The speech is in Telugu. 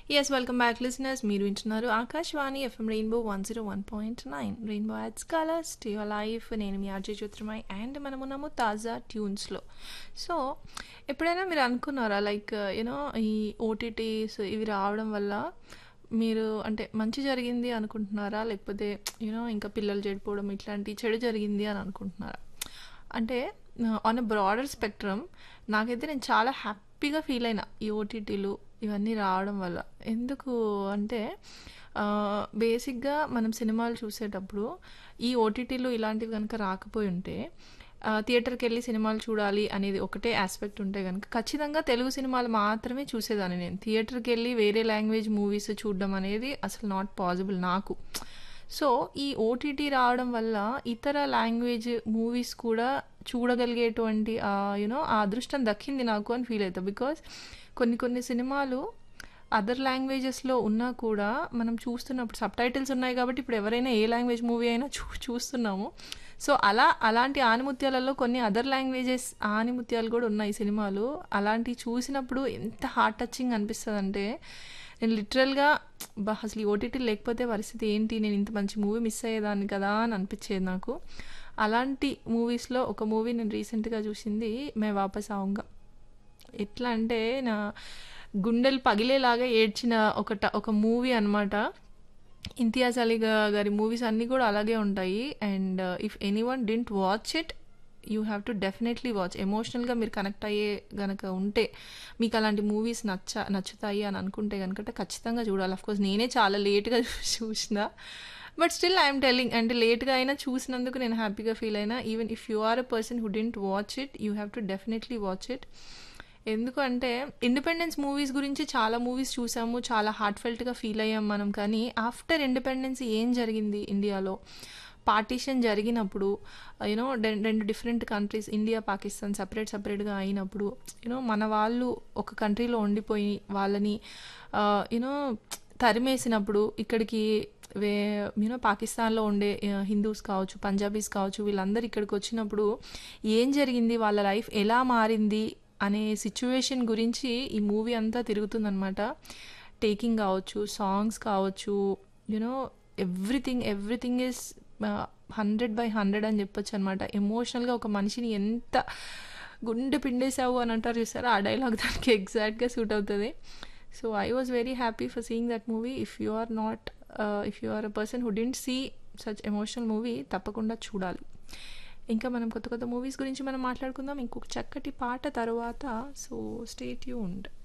ఎస్ వెల్కమ్ బ్యాక్ లిసినర్స్ మీరు వింటున్నారు Akashvani FM rainbow one zero one point nine rainbow adds colours to your life నేను మీ ఆర్జే జ్యోతిర్మయ్ అండ్ మనమున్నాము తాజా ట్యూన్స్లో సో ఎప్పుడైనా మీరు అనుకున్నారా లైక్ యూనో ఈ ఓటీటీస్ ఇవి రావడం వల్ల మీరు అంటే మంచి జరిగింది అనుకుంటున్నారా లేకపోతే యూనో ఇంకా పిల్లలు చెడిపోవడం ఇట్లాంటి చెడు జరిగింది అని అనుకుంటున్నారా అంటే ఆన్ అ బ్రాడర్ స్పెక్ట్రమ్ నాకైతే నేను చాలా హ్యాపీగా ఫీల్ అయినా ఈ ఓటీటీలు ఇవన్నీ రావడం వల్ల ఎందుకు అంటే బేసిక్గా మనం సినిమాలు చూసేటప్పుడు ఈ ఓటీటీలు ఇలాంటివి కనుక రాకపోయి ఉంటే థియేటర్కి వెళ్ళి సినిమాలు చూడాలి అనేది ఒకటే ఆస్పెక్ట్ ఉంటే కనుక ఖచ్చితంగా తెలుగు సినిమాలు మాత్రమే చూసేదాన్ని నేను థియేటర్కి వెళ్ళి వేరే లాంగ్వేజ్ మూవీస్ చూడడం అనేది అసలు నాట్ పాసిబుల్ నాకు సో ఈ ఓటీటీ రావడం వల్ల ఇతర లాంగ్వేజ్ మూవీస్ కూడా చూడగలిగేటువంటి యూనో ఆ అదృష్టం దక్కింది నాకు అని ఫీల్ అవుతా బికాస్ కొన్ని కొన్ని సినిమాలు అదర్ లాంగ్వేజెస్లో ఉన్నా కూడా మనం చూస్తున్నప్పుడు సబ్ టైటిల్స్ ఉన్నాయి కాబట్టి ఇప్పుడు ఎవరైనా ఏ లాంగ్వేజ్ మూవీ అయినా చూ చూస్తున్నాము సో అలా అలాంటి ఆనిముత్యాలలో కొన్ని అదర్ లాంగ్వేజెస్ ఆనిముత్యాలు కూడా ఉన్నాయి సినిమాలు అలాంటివి చూసినప్పుడు ఎంత హార్ట్ టచింగ్ అనిపిస్తుంది అంటే నేను లిటరల్గా బా అసలు ఈ ఓటీటీ లేకపోతే పరిస్థితి ఏంటి నేను ఇంత మంచి మూవీ మిస్ అయ్యేదాన్ని కదా అని అనిపించేది నాకు అలాంటి మూవీస్లో ఒక మూవీ నేను రీసెంట్గా చూసింది మే వాపస్ ఆవుగా ఎట్లా అంటే నా గుండెలు పగిలేలాగా ఏడ్చిన ఒక ఒక మూవీ అనమాట ఇంతియాజ్ అలీ గారి మూవీస్ అన్నీ కూడా అలాగే ఉంటాయి and if anyone didn't watch it you have to definitely watch ఎమోషనల్గా మీరు కనెక్ట్ అయ్యే గనక ఉంటే మీకు అలాంటి మూవీస్ నచ్చ నచ్చుతాయి అని అనుకుంటే కనుక ఖచ్చితంగా చూడాలి అఫ్కోర్స్ నేనే చాలా లేట్గా చూసిన బట్ స్టిల్ ఐఎమ్ టెల్లింగ్ అంటే లేట్గా అయినా చూసినందుకు నేను హ్యాపీగా ఫీల్ అయినా even if you are a person who didn't watch it you have to definitely watch it ఎందుకంటే ఇండిపెండెన్స్ మూవీస్ గురించి చాలా మూవీస్ చూసాము చాలా హార్ట్ఫెల్ట్గా ఫీల్ అయ్యాం మనం కానీ ఆఫ్టర్ ఇండిపెండెన్స్ ఏం జరిగింది ఇండియాలో పార్టీషన్ జరిగినప్పుడు యూనో రెండు different countries India Pakistan separate సపరేట్గా అయినప్పుడు యూనో మన వాళ్ళు ఒక కంట్రీలో ఉండిపోయి వాళ్ళని యూనో తరిమేసినప్పుడు ఇక్కడికి వే యూనో పాకిస్తాన్లో ఉండే హిందూస్ కావచ్చు పంజాబీస్ కావచ్చు వీళ్ళందరూ ఇక్కడికి వచ్చినప్పుడు ఏం జరిగింది వాళ్ళ లైఫ్ ఎలా మారింది అనే సిచ్యువేషన్ గురించి ఈ మూవీ అంతా తిరుగుతుందనమాట టేకింగ్ కావచ్చు సాంగ్స్ కావచ్చు you know everything everything is hundred by hundred అని చెప్పొచ్చు అనమాట ఎమోషనల్గా ఒక మనిషిని ఎంత గుండె పిండేసావు అని అంటారు చూసారా ఆ డైలాగ్ దానికి ఎగ్జాక్ట్గా సూట్ అవుతుంది so I was very happy for seeing that movie if you are not if you are a person who didn't see such emotional movie తప్పకుండా చూడాలి ఇంకా మనం కొత్త కొత్త మూవీస్ గురించి మనం మాట్లాడుకుందాం ఇంకొక చక్కటి పాట తర్వాత సో స్టేట్ యూండ్